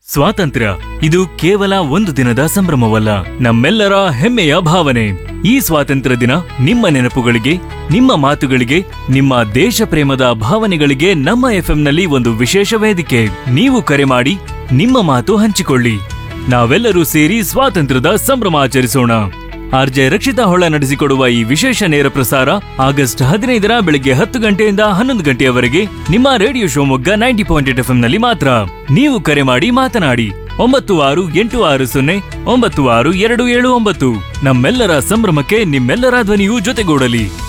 ಸ್ವಾತಂತ್ರ್ಯ ಇದು ಕೇವಲ ಒಂದು ದಿನದ ಸಂಭ್ರಮವಲ್ಲ ನಮ್ಮೆಲ್ಲರ ಹೆಮ್ಮೆಯ ಭಾವನೆ ಈ ಸ್ವಾತಂತ್ರ್ಯ ದಿನ ನಿಮ್ಮ ನೆನಪುಗಳಿಗೆ ನಿಮ್ಮ ಮಾತುಗಳಿಗೆ ನಿಮ್ಮ ದೇಶ ಪ್ರೇಮದ ಭಾವನೆಗಳಿಗೆ ನಮ್ಮ ಎಫ್ಎಂನಲ್ಲಿ ಒಂದು ವಿಶೇಷ ವೇದಿಕೆ ನೀವು ಕರೆ ಮಾಡಿ ನಿಮ್ಮ ಮಾತು ಹಂಚಿಕೊಳ್ಳಿ ನಾವೆಲ್ಲರೂ ಸೇರಿ ಸ್ವಾತಂತ್ರ್ಯದ ಸಂಭ್ರಮ ಆಚರಿಸೋಣ ಆರ್ಜೆ ರಕ್ಷಿತಾ ಹೊಳ ನಡೆಸಿಕೊಡುವ ಈ ವಿಶೇಷ ನೇರ ಪ್ರಸಾರ ಆಗಸ್ಟ್ ಹದಿನೈದರ ಬೆಳಿಗ್ಗೆ ಹತ್ತು ಗಂಟೆಯಿಂದ ಹನ್ನೊಂದು ಗಂಟೆಯವರೆಗೆ ನಿಮ್ಮ radio Shivamogga ninety point eight ನಲ್ಲಿ ಮಾತ್ರ ನೀವು ಕರೆ ಮಾಡಿ ಮಾತನಾಡಿ ಒಂಬತ್ತು ಆರು ಎಂಟು ಆರು ಸೊನ್ನೆ ಒಂಬತ್ತು ಆರು ಎರಡು ಏಳು ಒಂಬತ್ತು ನಮ್ಮೆಲ್ಲರ ಸಂಭ್ರಮಕ್ಕೆ ನಿಮ್ಮೆಲ್ಲರ ಧ್ವನಿಯೂ ಜೊತೆಗೂಡಲಿ